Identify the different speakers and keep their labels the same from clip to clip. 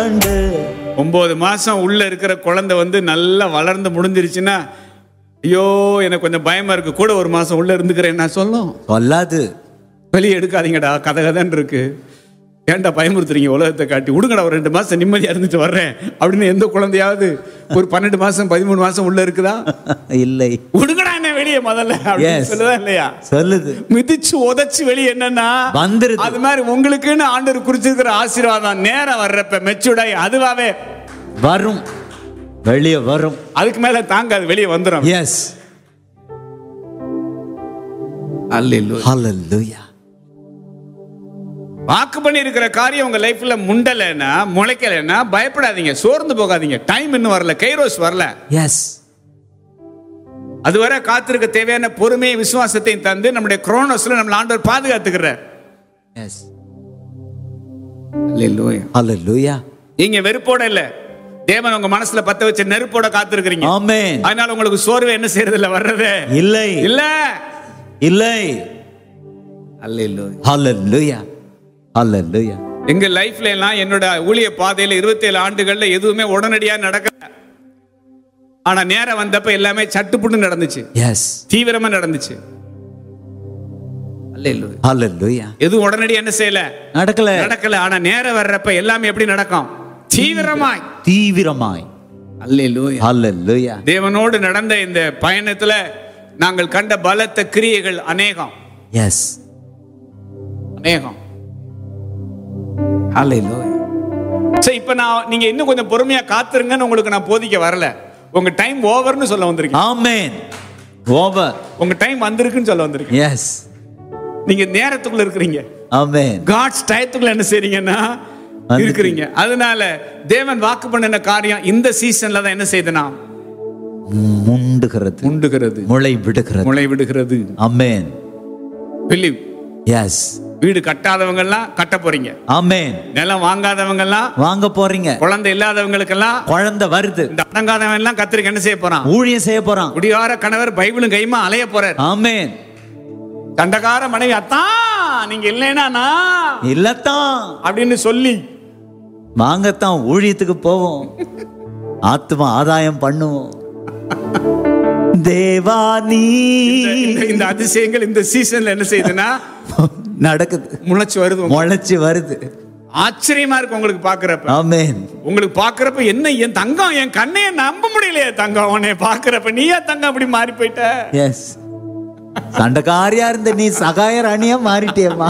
Speaker 1: ஒன்பது மாசம் உள்ள இருக்கிற குழந்தை வந்து நல்லா வளர்ந்து முடிஞ்சிருச்சுன்னா ஐயோ எனக்கு கொஞ்சம் பயமா இருக்கு கூட ஒரு மாசம் உள்ள இருந்துக்கிறேன் நான் சொல்லும்
Speaker 2: சொல்லாது
Speaker 1: வெளியே எடுக்காதீங்கடா கதை கதைன்னு இருக்கு ஏன்டா பயமுறுத்துறீங்க உலகத்தை காட்டி விடுங்கடா ஒரு ரெண்டு மாசம் நிம்மதியா இருந்துட்டு வர்றேன் அப்படின்னு எந்த குழந்தையாவது ஒரு பன்னெண்டு மாசம் பதிமூணு மாசம் உள்ள இருக்குதா
Speaker 2: இல்லை
Speaker 1: விடுங்கடா என்ன வெளியே முதல்ல அப்படின்னு
Speaker 2: Yes.
Speaker 1: சொல்லுதா இல்லையா
Speaker 2: சொல்லுது
Speaker 1: மிதிச்சு உதைச்சு வெளியே என்னன்னா
Speaker 2: வந்துருது.
Speaker 1: அது மாதிரி உங்களுக்குன்னு ஆண்டவர் குறிச்சிருக்கிற ஆசீர்வாதம் நேரம் வர்றப்ப மெச்சூர்டாய் அதுவாவே
Speaker 2: வரும் வெளியே வரும்
Speaker 1: அதுக்கு மேல தாங்காது வெளியே வந்துடும்
Speaker 2: எஸ்
Speaker 1: அல்லேலூயா
Speaker 2: ஹalleluya
Speaker 1: வாக்கு பண்ணி இருக்கிற காரியம் உங்க லைஃப்ல முண்டலைன்னா முளைக்கலைன்னா பயப்படாதீங்க சோர்ந்து போகாதீங்க டைம் இன்னும் வரல கைரோஸ் வரல
Speaker 2: எஸ்
Speaker 1: அதுவரை காத்திருக்க தேவையான பொறுமையை விசுவாசத்தையும் தந்து நம்முடைய குரோனோஸ்ல நம்மள ஆண்டவர் பாதுகாத்துக்கிறார்
Speaker 2: எஸ்
Speaker 1: அல்லேலூயா
Speaker 2: ஹalleluya
Speaker 1: நீங்க வெறுப்போட இல்ல தேவன் உங்க மனசுல பத்த வச்ச நெருப்போட காத்திருக்கிறீங்க
Speaker 2: ஆமென்
Speaker 1: அதனால உங்களுக்கு சோர்வு என்ன செய்யறது இல்ல வர்றது
Speaker 2: இல்லை
Speaker 1: இல்ல
Speaker 2: இல்லை
Speaker 1: அல்லேலூயா
Speaker 2: ஹalleluya ஹalleluya
Speaker 1: எங்க லைஃப்ல எல்லாம் என்னோட ஊழிய பாதையில 27 ஆண்டுகள்ல எதுவுமே உடனடியா நடக்கல ஆனா நேரம் வந்தப்ப எல்லாமே சட்டுப்புட்டு நடந்துச்சு
Speaker 2: எஸ்
Speaker 1: தீவிரமா நடந்துச்சு அல்லேலூயா
Speaker 2: ஹalleluya
Speaker 1: எதுவும் உடனடியா என்ன செய்யல
Speaker 2: நடக்கல
Speaker 1: நடக்கல ஆனா நேரம் வர்றப்ப எல்லாமே எப்படி நடக்கும் தீவிரமாய்
Speaker 2: தீவிரமாய்
Speaker 1: அல்லேலூயா
Speaker 2: ஹalleluya
Speaker 1: தேவனோடு நடந்த இந்த பயணத்துல நாங்கள் கண்ட பலத்த கிரியைகள் அநேகம்
Speaker 2: எஸ்
Speaker 1: அநேகம் சரி இப்ப நான் நீங்க இன்னும் கொஞ்சம் பொறுமையா காத்துருங்கன்னு உங்களுக்கு நான் போதிக்க வரல உங்க டைம் ஓவர்னு சொல்ல வந்திருக்கேன்
Speaker 2: ஆமென் ஓவர்
Speaker 1: உங்க டைம் வந்திருக்குன்னு சொல்ல வந்திருக்கேன்
Speaker 2: எஸ்
Speaker 1: நீங்க நேரத்துக்குள்ள இருக்கிறீங்க
Speaker 2: ஆமென்
Speaker 1: காட்ஸ் டயத்துக்குள்ள என்ன செய்றீங்கன்னா
Speaker 2: வந்துட்டு.
Speaker 1: இருக்கிறீங்க அதனால தேவன் வாக்கு பண்ணின காரியம் இந்த சீசன்ல தான் என்ன செய்தனா
Speaker 2: முண்டுகிறது
Speaker 1: உண்டுகிறது
Speaker 2: முளை விடுகிறது
Speaker 1: முளை விடுகிறது
Speaker 2: ஆமென்
Speaker 1: பிலிவ்
Speaker 2: எஸ்
Speaker 1: வீடு கட்டாதவங்க எல்லாம் கட்ட போறீங்க
Speaker 2: ஆமென்
Speaker 1: நிலம் வாங்காதவங்க எல்லாம்
Speaker 2: வாங்க போறீங்க
Speaker 1: குழந்தை இல்லாதவங்களுக்கெல்லாம்
Speaker 2: குழந்தை வருது
Speaker 1: இந்த அடங்காதவன் எல்லாம் கத்திரிக்க என்ன செய்ய போறான்
Speaker 2: ஊழியம் செய்ய போறான்
Speaker 1: குடியார கணவர் பைபிளும் கைமா அலைய போறார்
Speaker 2: ஆமென்
Speaker 1: தண்டகார மனைவி அத்தான் நீங்க இல்லைனா நான்
Speaker 2: இல்லத்தான்
Speaker 1: அப்படின்னு சொல்லி
Speaker 2: வாங்கத்தான் ஊழியத்துக்கு போவோம் ஆத்மா ஆதாயம் பண்ணுவோம் தேவா நீ
Speaker 1: இந்த- இந்த அதிசயங்கள் இந்த சீசன்ல என்ன செய்யுதுன்னா
Speaker 2: நடக்குது
Speaker 1: முளைச்சு வருது உங்களுக்கு.
Speaker 2: முளைச்சு வருது
Speaker 1: ஆச்சரியமா இருக்கு உங்களுக்கு பாக்குறப்ப
Speaker 2: ஆமென்
Speaker 1: உங்களுக்கு பாக்குறப்ப என்ன என் தங்கம் என் கண்ணைய நம்ப முடியலையே தங்கம் உன்னை பாக்குறப்ப நீயா தங்கம் அப்படி மாறி போயிட்ட
Speaker 2: எஸ் சண்டைக்காரியா இருந்த நீ சகாய ராணியா மாறிட்டியம்மா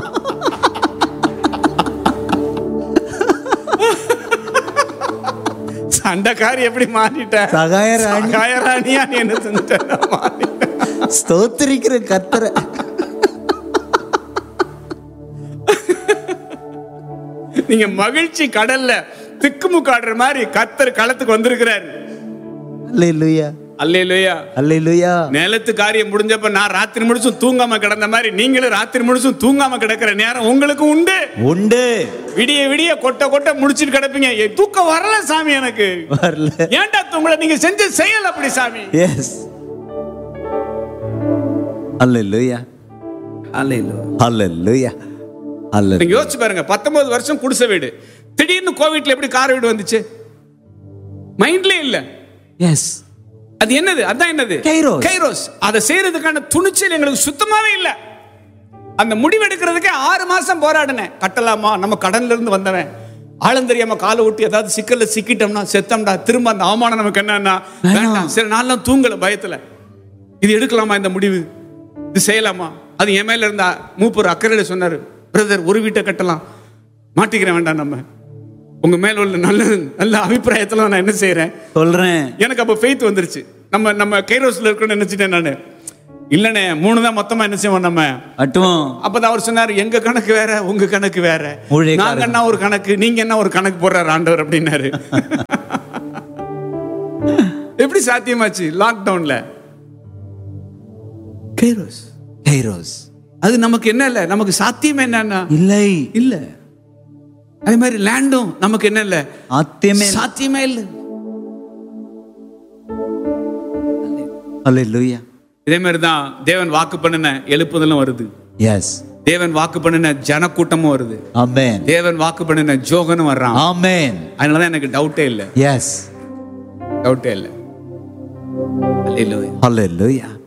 Speaker 1: சண்டைக்காரி எப்படி மாறிட்ட
Speaker 2: சகாய ராணி
Speaker 1: சகாயராணியா நீ என்ன செஞ்சுட்ட நான் மாறிட்டேன்.
Speaker 2: ஸ்தோத்திரிக்கிற கத்தரை
Speaker 1: நீங்க மகிழ்ச்சி கடல்ல திக்குமுக்காடுற மாதிரி கத்தர் களத்துக்கு வந்திருக்கிறாரு
Speaker 2: அல்லேலூயா
Speaker 1: அல்லேலூயா
Speaker 2: அல்லேலூயா
Speaker 1: நிலத்து காரியம் முடிஞ்சப்ப நான் ராத்திரி முழுசும் தூங்காம கிடந்த மாதிரி நீங்களும் ராத்திரி முழுசும் தூங்காம கிடக்கிற நேரம் உங்களுக்கு உண்டு
Speaker 2: உண்டு
Speaker 1: விடிய விடிய கொட்ட கொட்ட முடிச்சிட்டு கிடப்பீங்க ஏ, தூக்கம் வரல சாமி எனக்கு
Speaker 2: வரல
Speaker 1: ஏன்டா தூங்கல நீங்க செஞ்ச செயல் அப்படி சாமி
Speaker 2: எஸ் அல்லேலூயா அல்லேலூயா அல்ல
Speaker 1: நீங்க யோசிச்சு பாருங்க பத்தொன்பது வருஷம் குடிசை வீடு திடீர்னு கோவிட்ல எப்படி கார் வீடு வந்துச்சு மைண்ட்லயே இல்ல
Speaker 2: எஸ்
Speaker 1: அது என்னது அதான் என்னது
Speaker 2: கைரோஸ்.
Speaker 1: கைரோஸ் அதை செய்யறதுக்கான துணிச்சல் எங்களுக்கு சுத்தமாவே இல்ல அந்த முடிவெடுக்கிறதுக்கே ஆறு மாசம் போராடினேன் கட்டலாமா நம்ம கடன்ல இருந்து வந்தவன் ஆழம் தெரியாம காலை விட்டு ஏதாவது சிக்கல்ல சிக்கிட்டோம்னா செத்தோம்டா திரும்ப அந்த அவமானம் நமக்கு என்னன்னா வேண்டாம் சரி நான்லாம் தூங்கல பயத்துல இது எடுக்கலாமா இந்த முடிவு இது செய்யலாமா அது என் மேல இருந்த மூப்பர் அக்கறையில சொன்னாரு பிரதர் ஒரு வீட்டை கட்டலாம் மாட்டிக்கிறேன் வேண்டாம் நம்ம உங்க மேல உள்ள நல்ல நல்ல அபிப்பிராயத்துல நான் என்ன செய்யறேன்
Speaker 2: சொல்றேன்
Speaker 1: எனக்கு அப்ப ஃபெய்த் வந்துருச்சு நம்ம நம்ம கைரோஸ்ல இருக்கணும்னு நினைச்சிட்டேன் நானு இல்லனே மூணு தான் மொத்தமா என்ன செய்வோம் நம்ம
Speaker 2: மட்டும்
Speaker 1: அப்பதான் அவர் சொன்னாரு எங்க கணக்கு வேற உங்க கணக்கு வேற
Speaker 2: ஊழியக்காரன்.
Speaker 1: நாங்க என்ன ஒரு கணக்கு நீங்க என்ன ஒரு கணக்கு போடுறாரு ஆண்டவர் அப்படின்னாரு எப்படி சாத்தியமாச்சு லாக்டவுன்ல கைரோஸ்
Speaker 2: கைரோஸ்
Speaker 1: அது நமக்கு என்ன இல்ல நமக்கு சாத்தியம் என்னன்னா
Speaker 2: இல்லை
Speaker 1: இல்ல அதே மாதிரி லேண்டும் நமக்கு என்ன இல்ல
Speaker 2: ஆத்தியமே
Speaker 1: சாத்தியமே இல்ல
Speaker 2: அல்லேலூயா
Speaker 1: இதே மாதிரி தான் தேவன் வாக்கு பண்ணின எழுப்புதலும் வருது
Speaker 2: எஸ்
Speaker 1: தேவன் வாக்கு பண்ணின ஜனக்கூட்டமும் வருது
Speaker 2: Amen.
Speaker 1: தேவன் வாக்கு பண்ணின ஜோகனும் வர்றான்
Speaker 2: Amen.
Speaker 1: அதனாலதான் எனக்கு டவுட்டே இல்லை
Speaker 2: Yes.
Speaker 1: டவுட்டே இல்லை அல்லேலூயா
Speaker 2: Hallelujah.